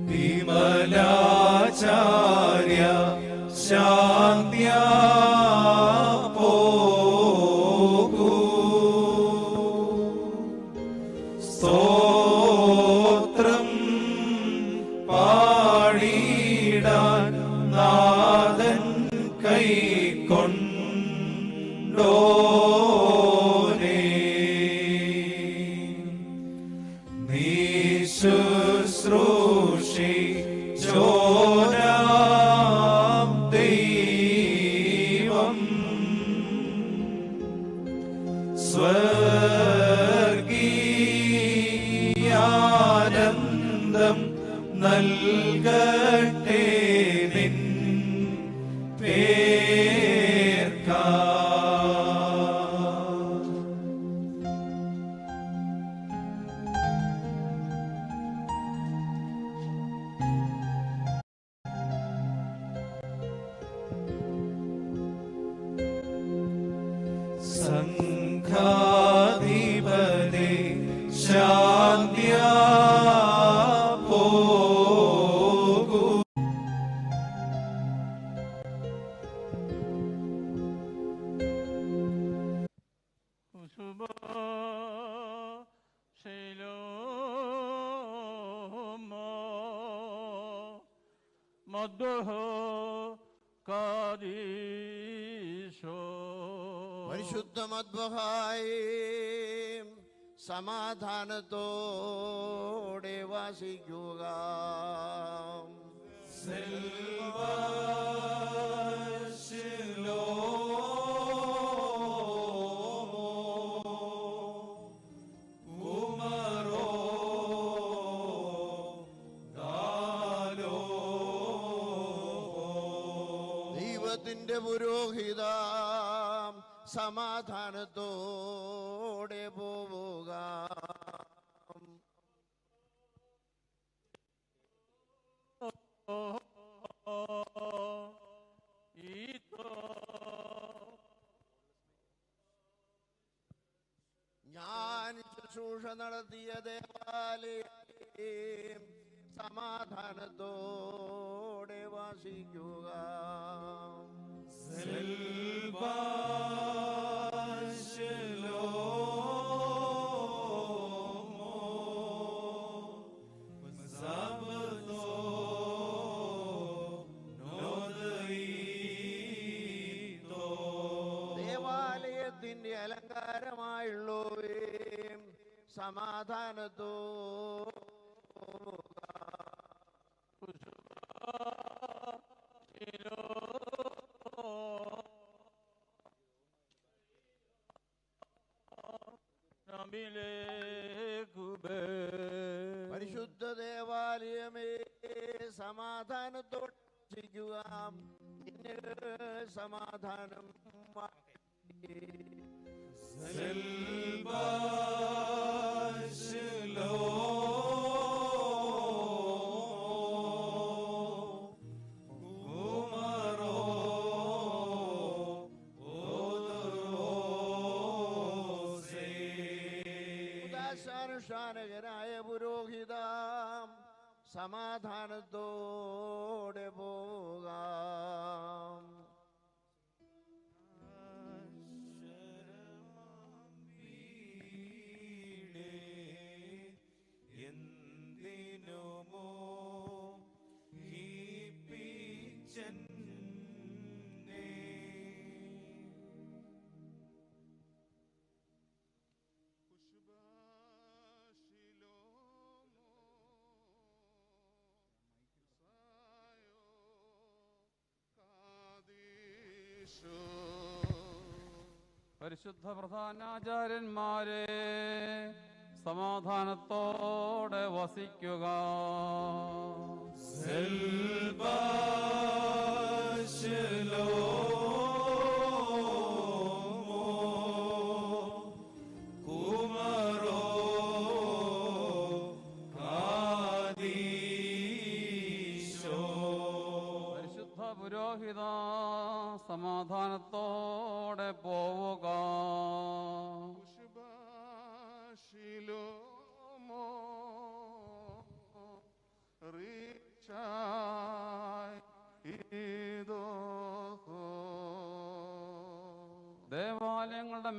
വിമലാചാര്യ ശാന്ത്യാ പോകൂ സ്തോത്രം പാടിടാൻ നാഥൻ കൈക്കൊണ്ടോരേ നീ ശുശ്രൂഷി ചോരാം ദൈവം സ്വർഗീയാനന്ദം നൽകട്ടെ നിൻ പേർക്കാ സംഘാധിപതി ശാന്ത്യാ പോകൂ ഉസുബ ശൈലോമോ മദ്ദഹ കാദീശോ പരിശുദ്ധ മദ്ബഹായി സമാധാനത്തോടെ വസിക്കുക ദൈവത്തിന്റെ പുരോഹിത സമാധാനത്തോടെ പോവുക ഈതോ ഞാൻ ശുശ്രൂഷ നടത്തിയ ദേവാലയം സമാധാനത്തോടെ വസിക്കുക ദേവാലയത്തിന്റെ അലങ്കാരമായുള്ളവേ സമാധാനത്തോ പരിശുദ്ധ ദേവാലയമേ സമാധാനത്തോടെ വസിക്കുക നിന്നെ സമാധാനം ഉദാശാനുഷ്ഠാനകനായ പുരോഹിത സമാധാനത്തോടെ പോകാം എന്തിനുമോ ഹീപ്പിച്ചെന്നെ പരിശുദ്ധ പ്രധാനാചാര്യന്മാരെ സമാധാനത്തോടെ വസിക്കുക പരിശുദ്ധ പുരോഹിത സമാധാനത്തോടെ പോവുക ശിലോമോ റീ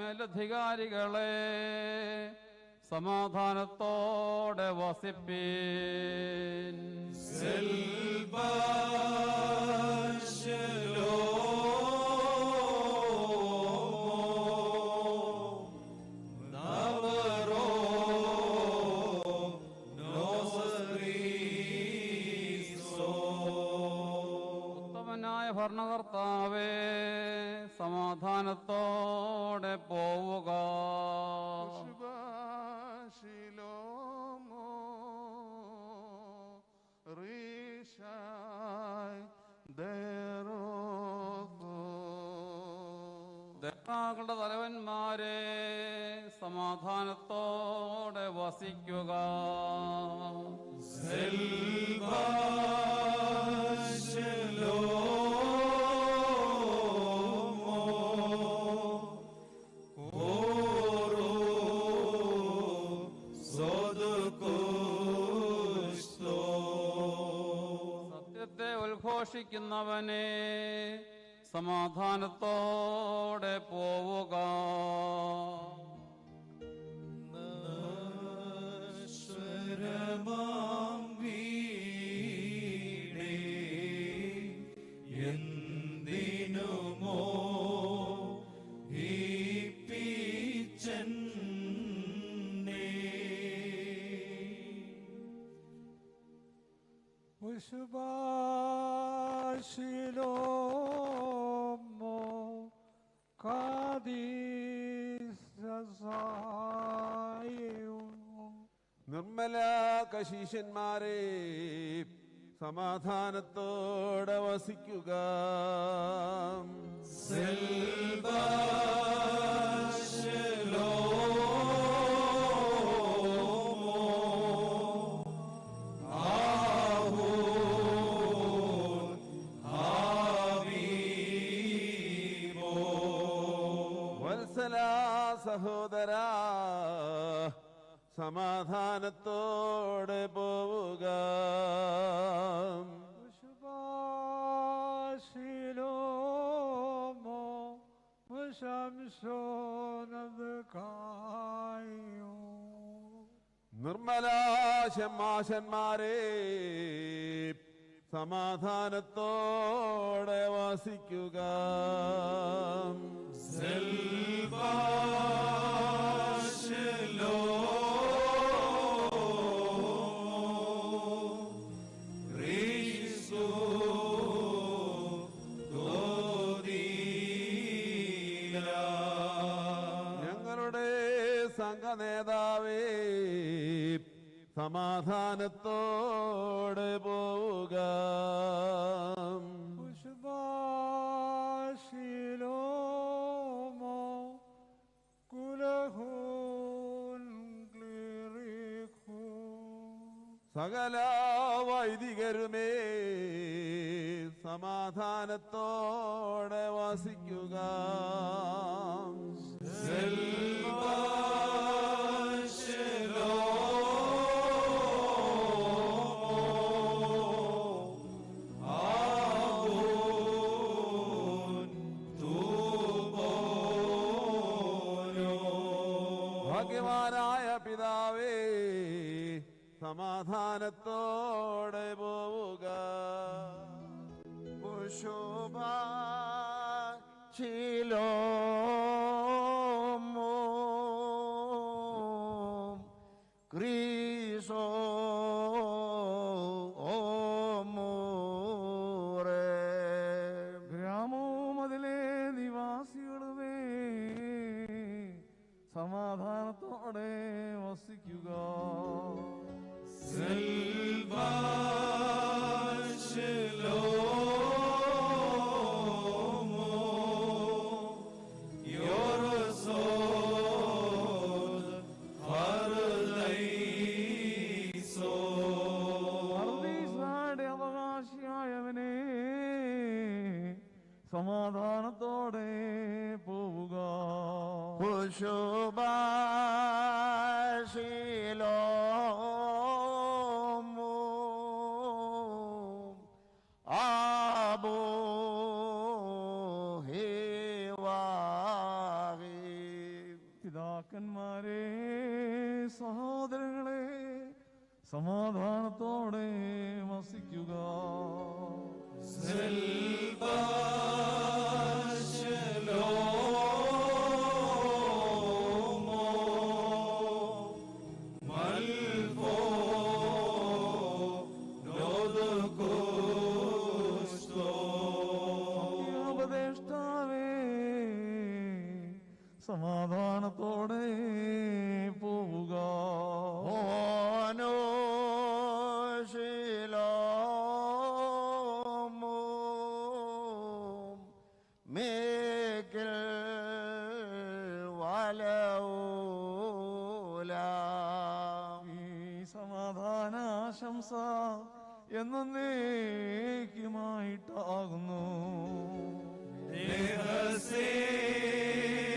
മേലധികാരികളെ സമാധാനത്തോടെ വസിപ്പീൻ ഉത്തമനായ ഭരണകർത്താവേ സമാധാനത്തോടെ പോവുക ശിലോമോ റീഷായ് ദേറോഹോ ദേവതാക്കളുടെ തലവന്മാരെ സമാധാനത്തോടെ വസിക്കുക സത്യത്തെ ഉദ്ഘോഷിക്കുന്നവനെ സമാധാനത്തോടെ പോവുക നശ്വരമാം വീടേ എന്തിനുമോ ഹീപ്പിച്ചെന്നേ ഉശുഭാശിലോമോ കാദീസസായും നിർമ്മല കശീശന്മാരെ സമാധാനത്തോടെ വസിക്കുക വത്സല സഹോദര സമാധാനത്തോടെ പോവുക ഉശുഭാശിലോമോ മുശംസോനത് കായോ നിർമ്മല ഷമാശന്മാരെ സമാധാനത്തോടെ വസിക്കുക ഞങ്ങളുടെ സംഘനേതാവേ സമാധാനത്തോടെ പോവുക ഉശുഭാശിലോമോ കുലഹൂൻ ക്ലിറിഖൂ സകല വൈദികരുമേ സമാധാനത്തോടെ വസിക്കുക ഭാഗ്യവാനായ പിതാവേ സമാധാനത്തോടെ പോവുക ശിലോമോ ക്രീസോ ഓമോറേ ഗ്രാമവും അതിലെ നിവാസികളുമേ സമാധാനത്തോടെ വസിക്കുക പർദീസായുടെ അവകാശിയായവനെ സമാധാനത്തോടെ പോവുക ശിലോമോ ആബോ ഹേവാഹി സമാധാനത്തോടെ വസിക്കുക ഉപദേഷ്ടാവേ സമാധാനത്തോടെ പോവുക ഓനോ ശീലോമോ മേക്കൽ വലൂല ഈ സമാധാനാശംസ എന്നേക്കുമായിട്ടാകുന്നു രഹസ്യേ